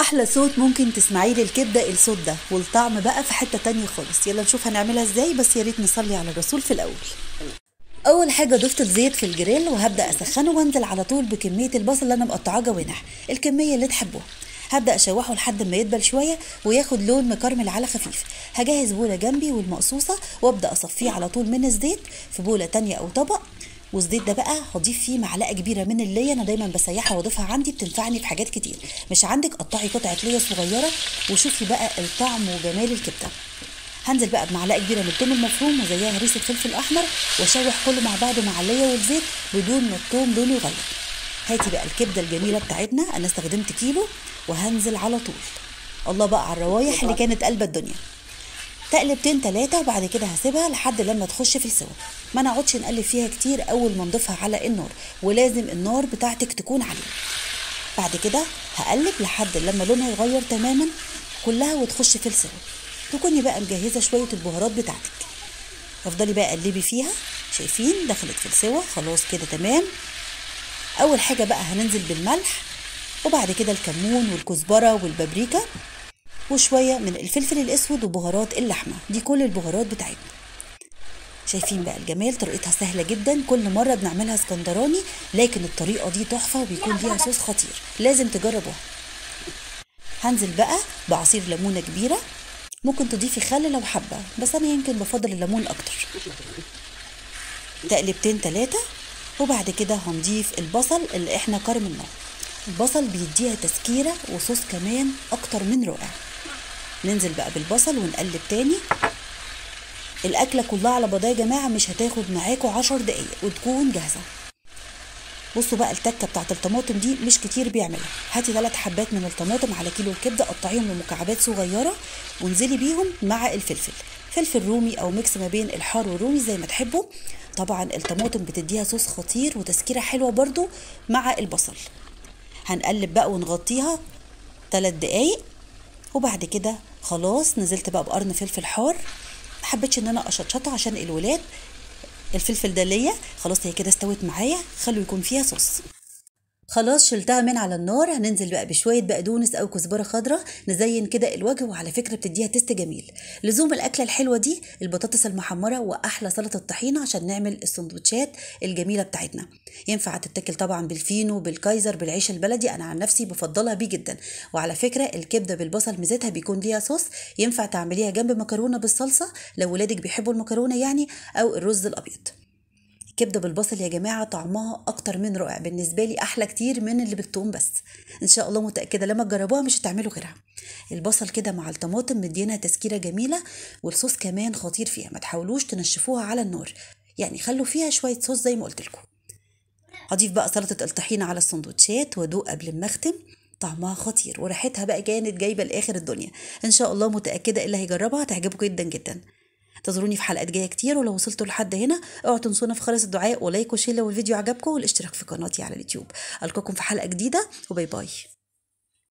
احلى صوت ممكن تسمعيه للكبده الصوت ده والطعم بقى في حته تانية خالص يلا نشوف هنعملها ازاي بس يا ريت نصلي على الرسول في الاول اول حاجه ضفت الزيت في الجريل وهبدا اسخنه وانزل على طول بكميه البصل اللي انا مقطعاه جوانح الكميه اللي تحبوها هبدا اشوحه لحد ما يدبل شويه وياخد لون مكرمل على خفيف هجهز بوله جنبي والمقصوصه وابدا اصفيه على طول من الزيت في بوله تانية او طبق والزيت ده بقى هضيف فيه معلقه كبيره من الليا انا دايما بسيحها واضيفها عندي بتنفعني في حاجات كتير مش عندك قطعي قطعه ليا صغيره وشوفي بقى الطعم وجمال الكبده هنزل بقى بمعلقه كبيره من الثوم المفروم وزيها هريسه فلفل احمر واشوح كله مع بعضه مع الليا والزيت بدون ما الثوم لونه يغير هاتي بقى الكبده الجميله بتاعتنا انا استخدمت كيلو وهنزل على طول الله بقى على الروايح اللي كانت قلب الدنيا تقلبتين تلاتة وبعد كده هسيبها لحد لما تخش في السوا ما نقعدش نقلب فيها كتير اول ما نضيفها على النار ولازم النار بتاعتك تكون عاليه بعد كده هقلب لحد لما لونها يغير تماما كلها وتخش في السوا تكوني بقى مجهزه شويه البهارات بتاعتك افضلي بقى قلبي فيها شايفين دخلت في السوا خلاص كده تمام اول حاجه بقى هننزل بالملح وبعد كده الكمون والكزبره والبابريكا وشويه من الفلفل الاسود وبهارات اللحمه دي كل البهارات بتاعتنا شايفين بقى الجمال طريقتها سهلة جدا كل مرة بنعملها اسكندراني لكن الطريقة دي تحفة وبيكون ليها صوص خطير لازم تجربوها هنزل بقى بعصير ليمونة كبيرة ممكن تضيفي خل لو حابة بس أنا يمكن بفضل الليمون أكتر تقلبتين تلاتة وبعد كده هنضيف البصل اللي احنا كرملناه البصل بيديها تسكيرة وصوص كمان أكتر من رائع ننزل بقى بالبصل ونقلب تاني الأكلة كلها على بعضها يا جماعة مش هتاخد معاكوا عشر دقايق وتكون جاهزة بصوا بقى التكه بتاعت الطماطم دي مش كتير بيعملها هاتي ثلاث حبات من الطماطم على كيلو الكبده قطعيهم لمكعبات صغيره وانزلي بيهم مع الفلفل فلفل رومي او ميكس ما بين الحار والرومي زي ما تحبوا طبعا الطماطم بتديها صوص خطير وتسكيره حلوه برضو مع البصل هنقلب بقى ونغطيها ثلاث دقايق وبعد كده خلاص نزلت بقى بقرن فلفل حار حبيتش ان انا اشطشطها عشان الولاد الفلفل ده ليا خلاص هي كده استوت معايا خلوا يكون فيها صوص خلاص شلتها من على النار هننزل بقى بشويه بقدونس او كزبره خضراء نزين كده الوجه وعلى فكره بتديها تيست جميل لزوم الاكله الحلوه دي البطاطس المحمره واحلى سلطه الطحينه عشان نعمل السندوتشات الجميله بتاعتنا ينفع تتاكل طبعا بالفينو بالكايزر بالعيش البلدي انا عن نفسي بفضلها بيه جدا وعلى فكره الكبده بالبصل ميزتها بيكون ليها صوص ينفع تعمليها جنب مكرونه بالصلصه لو ولادك بيحبوا المكرونه يعني او الرز الابيض كبده بالبصل يا جماعه طعمها اكتر من رائع بالنسبه لي احلى كتير من اللي بالثوم بس ان شاء الله متاكده لما تجربوها مش هتعملوا غيرها البصل كده مع الطماطم مدينها تسكيره جميله والصوص كمان خطير فيها ما تحاولوش تنشفوها على النار يعني خلوا فيها شويه صوص زي ما قلت لكم هضيف بقى سلطه الطحينه على السندوتشات وادوق قبل ما اختم طعمها خطير وريحتها بقى كانت جايبه لاخر الدنيا ان شاء الله متاكده اللي هيجربها هتعجبكم جدا جدا انتظروني في حلقات جايه كتير ولو وصلتوا لحد هنا اوعوا تنسونا في خالص الدعاء ولايك وشير لو الفيديو عجبكم والاشتراك في قناتي على اليوتيوب القاكم في حلقه جديده وباي باي